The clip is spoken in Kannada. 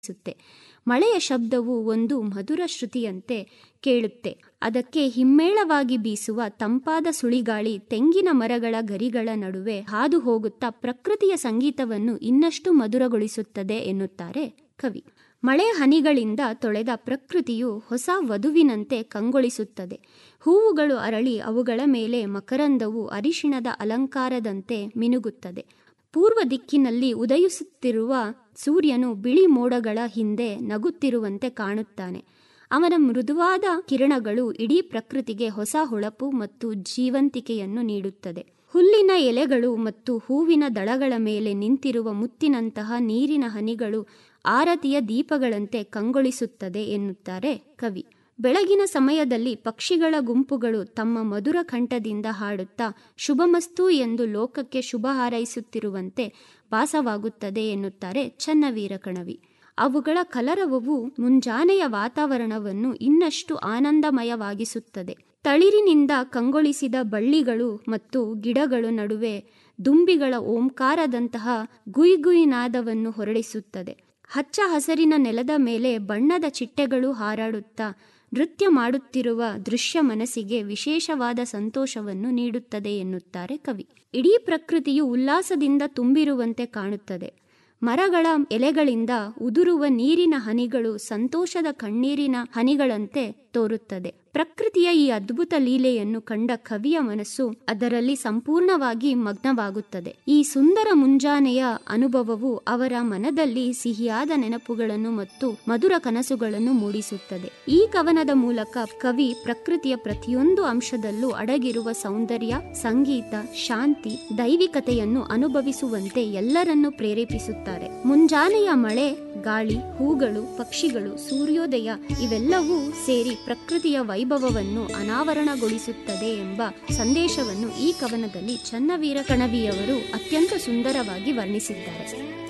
ಸುತ್ತೆ ಮಳೆಯ ಶಬ್ದವು ಒಂದು ಮಧುರ ಶ್ರುತಿಯಂತೆ ಕೇಳುತ್ತೆ ಅದಕ್ಕೆ ಹಿಮ್ಮೇಳವಾಗಿ ಬೀಸುವ ತಂಪಾದ ಸುಳಿಗಾಳಿ ತೆಂಗಿನ ಮರಗಳ ಗರಿಗಳ ನಡುವೆ ಹಾದು ಹೋಗುತ್ತಾ ಪ್ರಕೃತಿಯ ಸಂಗೀತವನ್ನು ಇನ್ನಷ್ಟು ಮಧುರಗೊಳಿಸುತ್ತದೆ ಎನ್ನುತ್ತಾರೆ ಕವಿ ಮಳೆ ಹನಿಗಳಿಂದ ತೊಳೆದ ಪ್ರಕೃತಿಯು ಹೊಸ ವಧುವಿನಂತೆ ಕಂಗೊಳಿಸುತ್ತದೆ ಹೂವುಗಳು ಅರಳಿ ಅವುಗಳ ಮೇಲೆ ಮಕರಂದವು ಅರಿಶಿಣದ ಅಲಂಕಾರದಂತೆ ಮಿನುಗುತ್ತದೆ ಪೂರ್ವ ದಿಕ್ಕಿನಲ್ಲಿ ಉದಯಿಸುತ್ತಿರುವ ಸೂರ್ಯನು ಬಿಳಿ ಮೋಡಗಳ ಹಿಂದೆ ನಗುತ್ತಿರುವಂತೆ ಕಾಣುತ್ತಾನೆ ಅವನ ಮೃದುವಾದ ಕಿರಣಗಳು ಇಡೀ ಪ್ರಕೃತಿಗೆ ಹೊಸ ಹೊಳಪು ಮತ್ತು ಜೀವಂತಿಕೆಯನ್ನು ನೀಡುತ್ತದೆ ಹುಲ್ಲಿನ ಎಲೆಗಳು ಮತ್ತು ಹೂವಿನ ದಳಗಳ ಮೇಲೆ ನಿಂತಿರುವ ಮುತ್ತಿನಂತಹ ನೀರಿನ ಹನಿಗಳು ಆರತಿಯ ದೀಪಗಳಂತೆ ಕಂಗೊಳಿಸುತ್ತದೆ ಎನ್ನುತ್ತಾರೆ ಕವಿ ಬೆಳಗಿನ ಸಮಯದಲ್ಲಿ ಪಕ್ಷಿಗಳ ಗುಂಪುಗಳು ತಮ್ಮ ಮಧುರ ಕಂಠದಿಂದ ಹಾಡುತ್ತಾ ಶುಭಮಸ್ತು ಎಂದು ಲೋಕಕ್ಕೆ ಶುಭ ಹಾರೈಸುತ್ತಿರುವಂತೆ ಭಾಸವಾಗುತ್ತದೆ ಎನ್ನುತ್ತಾರೆ ಚನ್ನವೀರ ಕಣವಿ ಅವುಗಳ ಕಲರವವು ಮುಂಜಾನೆಯ ವಾತಾವರಣವನ್ನು ಇನ್ನಷ್ಟು ಆನಂದಮಯವಾಗಿಸುತ್ತದೆ ತಳಿರಿನಿಂದ ಕಂಗೊಳಿಸಿದ ಬಳ್ಳಿಗಳು ಮತ್ತು ಗಿಡಗಳ ನಡುವೆ ದುಂಬಿಗಳ ಓಂಕಾರದಂತಹ ಗುಯ್ಗುಯಿನಾದವನ್ನು ಹೊರಡಿಸುತ್ತದೆ ಹಚ್ಚ ಹಸರಿನ ನೆಲದ ಮೇಲೆ ಬಣ್ಣದ ಚಿಟ್ಟೆಗಳು ಹಾರಾಡುತ್ತಾ ನೃತ್ಯ ಮಾಡುತ್ತಿರುವ ದೃಶ್ಯ ಮನಸ್ಸಿಗೆ ವಿಶೇಷವಾದ ಸಂತೋಷವನ್ನು ನೀಡುತ್ತದೆ ಎನ್ನುತ್ತಾರೆ ಕವಿ ಇಡೀ ಪ್ರಕೃತಿಯು ಉಲ್ಲಾಸದಿಂದ ತುಂಬಿರುವಂತೆ ಕಾಣುತ್ತದೆ ಮರಗಳ ಎಲೆಗಳಿಂದ ಉದುರುವ ನೀರಿನ ಹನಿಗಳು ಸಂತೋಷದ ಕಣ್ಣೀರಿನ ಹನಿಗಳಂತೆ ತೋರುತ್ತದೆ ಪ್ರಕೃತಿಯ ಈ ಅದ್ಭುತ ಲೀಲೆಯನ್ನು ಕಂಡ ಕವಿಯ ಮನಸ್ಸು ಅದರಲ್ಲಿ ಸಂಪೂರ್ಣವಾಗಿ ಮಗ್ನವಾಗುತ್ತದೆ ಈ ಸುಂದರ ಮುಂಜಾನೆಯ ಅನುಭವವು ಅವರ ಮನದಲ್ಲಿ ಸಿಹಿಯಾದ ನೆನಪುಗಳನ್ನು ಮತ್ತು ಮಧುರ ಕನಸುಗಳನ್ನು ಮೂಡಿಸುತ್ತದೆ ಈ ಕವನದ ಮೂಲಕ ಕವಿ ಪ್ರಕೃತಿಯ ಪ್ರತಿಯೊಂದು ಅಂಶದಲ್ಲೂ ಅಡಗಿರುವ ಸೌಂದರ್ಯ ಸಂಗೀತ ಶಾಂತಿ ದೈವಿಕತೆಯನ್ನು ಅನುಭವಿಸುವಂತೆ ಎಲ್ಲರನ್ನೂ ಪ್ರೇರೇಪಿಸುತ್ತಾರೆ ಮುಂಜಾನೆಯ ಮಳೆ ಗಾಳಿ ಹೂಗಳು ಪಕ್ಷಿಗಳು ಸೂರ್ಯೋದಯ ಇವೆಲ್ಲವೂ ಸೇರಿ ಪ್ರಕೃತಿಯ ವೈಭವವನ್ನು ಅನಾವರಣಗೊಳಿಸುತ್ತದೆ ಎಂಬ ಸಂದೇಶವನ್ನು ಈ ಕವನದಲ್ಲಿ ಚನ್ನವೀರ ಕಣವಿಯವರು ಅತ್ಯಂತ ಸುಂದರವಾಗಿ ವರ್ಣಿಸಿದ್ದಾರೆ